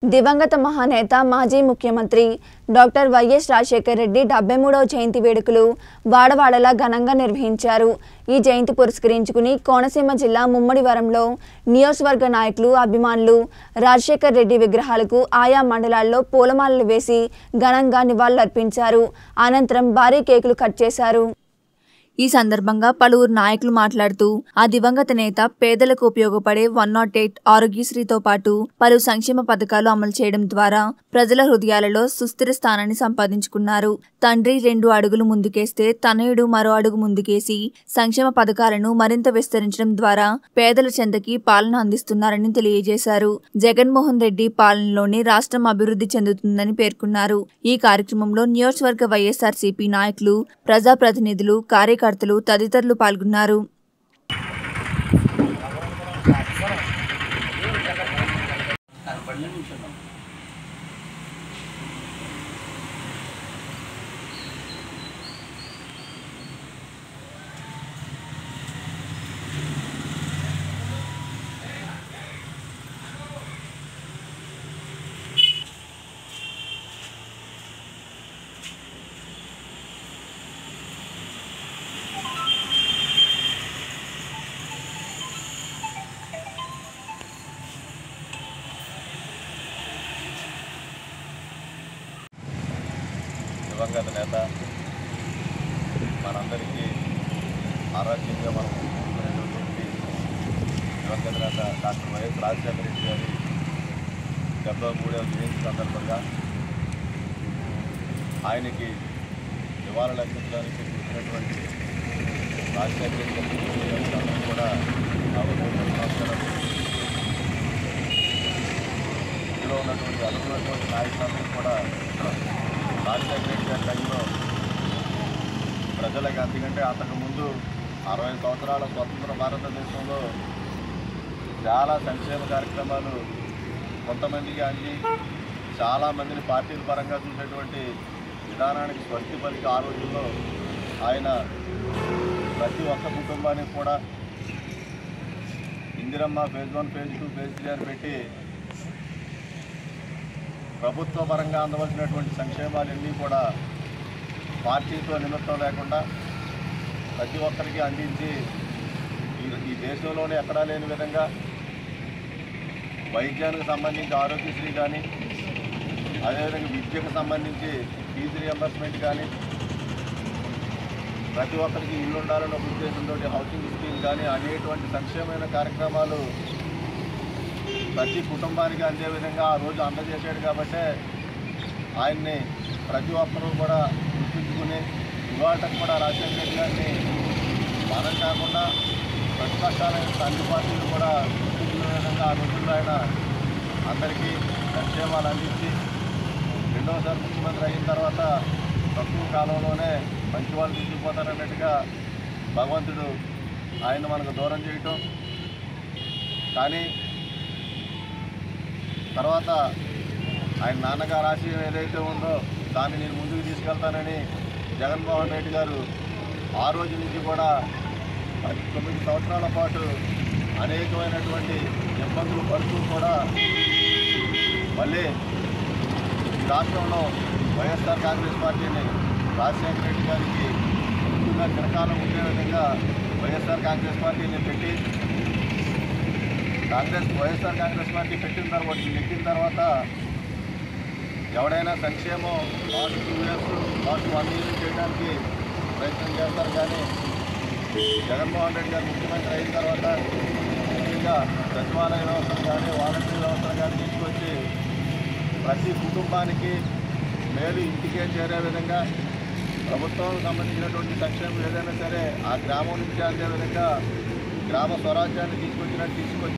దివంగత మహానేత మాజీ ముఖ్యమంత్రి డాక్టర్ వైఎస్ రాజశేఖర రెడ్డి డెబ్బై మూడవ జయంతి వేడుకలు వాడవాడలా ఘనంగా నిర్వహించారు ఈ జయంతి పురస్కరించుకుని కోనసీమ జిల్లా ముమ్మడివరంలో నియోజకవర్గ నాయకులు అభిమానులు రాజశేఖర రెడ్డి విగ్రహాలకు ఆయా మండలాల్లో పూలమాలలు వేసి ఘనంగా నివాళులర్పించారు అనంతరం భారీ కేకులు కట్ చేశారు ఈ సందర్భంగా పలువురు నాయకులు మాట్లాడుతూ ఆ దివంగత నేత పేదలకు ఉపయోగపడే వన్ నాట్ ఎయిట్ ఆరోగ్యశ్రీతో పాటు పలు సంక్షేమ పథకాలు అమలు చేయడం ద్వారా ప్రజల హృదయాలలో సుస్థిర స్థానాన్ని సంపాదించుకున్నారు తండ్రి రెండు అడుగులు ముందుకేస్తే తనయుడు మరో అడుగు ముందుకేసి సంక్షేమ పథకాలను మరింత విస్తరించడం ద్వారా పేదల చెందకి పాలన అందిస్తున్నారని తెలియజేశారు జగన్మోహన్ రెడ్డి పాలనలోనే రాష్ట్రం అభివృద్ధి చెందుతుందని పేర్కొన్నారు ఈ కార్యక్రమంలో నియోజకవర్గ వైఎస్ఆర్సీపీ నాయకులు ప్రజాప్రతినిధులు కార్యకర్తలు తదితరులు పాల్గొన్నారు దివంగత నేత మనందరికీ ఆరోగ్యంగా మనం చూసుకునేటటువంటి దివంగత నేత డాక్టర్ వైఎస్ రాజశేఖర రెడ్డి గారి డెబ్బై మూడవ జయంతి సందర్భంగా ఆయనకి నివాళులు అర్పించడానికి వచ్చినటువంటి రాజశేఖర రెడ్డి గారికి అందరూ కూడా నా హృదయపూర్వక నమస్కారాలు ఇందులో ఉన్నటువంటి అనుకున్నటువంటి నాయకులందరూ కూడా రాజశేఖర రెడ్డి గారి టైంలో ప్రజలకు అంతకంటే అంతకుముందు అరవై సంవత్సరాల స్వతంత్ర భారతదేశంలో చాలా సంక్షేమ కార్యక్రమాలు కొంతమందికి అంది చాలామందిని పార్టీల పరంగా చూసేటువంటి విధానానికి స్వస్తి పలికి ఆ రోజుల్లో ఆయన ప్రతి ఒక్క కుటుంబానికి కూడా Indiramma phase one phase two phase three అని పెట్టి ప్రభుత్వ పరంగా అందవలసినటువంటి సంక్షేమాలన్నీ కూడా పార్టీతో నిమిత్తం లేకుండా ప్రతి ఒక్కరికి అందించి ఈ ఈ దేశంలోనే ఎక్కడా లేని విధంగా వైద్యానికి సంబంధించి ఆరోగ్యశ్రీ కానీ అదేవిధంగా విద్యకు సంబంధించి ఫీజు రియంబర్స్మెంట్ కానీ ప్రతి ఒక్కరికి ఇల్లు ఉండాలన్న ఒక ఉద్దేశంతో హౌసింగ్ స్కీమ్ కానీ అనేటువంటి సంక్షేమమైన కార్యక్రమాలు ప్రతి కుటుంబానికి అందే విధంగా ఆ రోజు అందజేశాడు కాబట్టే ఆయన్ని ప్రతి ఒక్కరూ కూడా గుర్తుంచుకుని ఇవాళకు కూడా రాజశేఖర రెడ్డి గారిని మనం కాకుండా ప్రతిపక్షాలైన అన్ని పార్టీలు కూడా గుర్తించుకునే విధంగా ఆ రోజుల్లో ఆయన అందరికీ సంక్షేమాలు అందించి రెండవసారి ముఖ్యమంత్రి అయిన తర్వాత తక్కువ కాలంలోనే మంచి వాళ్ళు తీసుకుపోతారన్నట్టుగా భగవంతుడు ఆయన మనకు దూరం చేయటం కానీ తర్వాత ఆయన నాన్నగారు ఆశయం ఏదైతే ఉందో దాన్ని నేను ముందుకు తీసుకెళ్తానని జగన్మోహన్ రెడ్డి గారు ఆ రోజు నుంచి కూడా పది తొమ్మిది సంవత్సరాల పాటు అనేకమైనటువంటి ఇబ్బందులు పడుతూ కూడా మళ్ళీ ఈ రాష్ట్రంలో వైఎస్ఆర్ కాంగ్రెస్ పార్టీని రాజశేఖర రెడ్డి గారికి ముందుగా చిరకాలం ఉండే విధంగా వైఎస్ఆర్ కాంగ్రెస్ పార్టీని పెట్టి కాంగ్రెస్ వైఎస్ఆర్ కాంగ్రెస్ పార్టీ పెట్టిన తర్వాత నెట్టిన తర్వాత ఎవడైనా సంక్షేమం last two years last one year చేయడానికి ప్రయత్నం చేస్తారు కానీ జగన్మోహన్ రెడ్డి గారు ముఖ్యమంత్రి అయిన తర్వాత ముఖ్యంగా సచివాలయ వ్యవస్థను కానీ వాలంటీర్ వ్యవస్థను కానీ తీసుకొచ్చి ప్రతి కుటుంబానికి మేలు ఇంటికే చేరే విధంగా ప్రభుత్వం సంబంధించినటువంటి సంక్షేమం ఏదైనా సరే ఆ గ్రామం నుంచి అందే విధంగా గ్రామ స్వరాజ్యాన్ని తీసుకొచ్చినట్టు తీసుకొచ్చి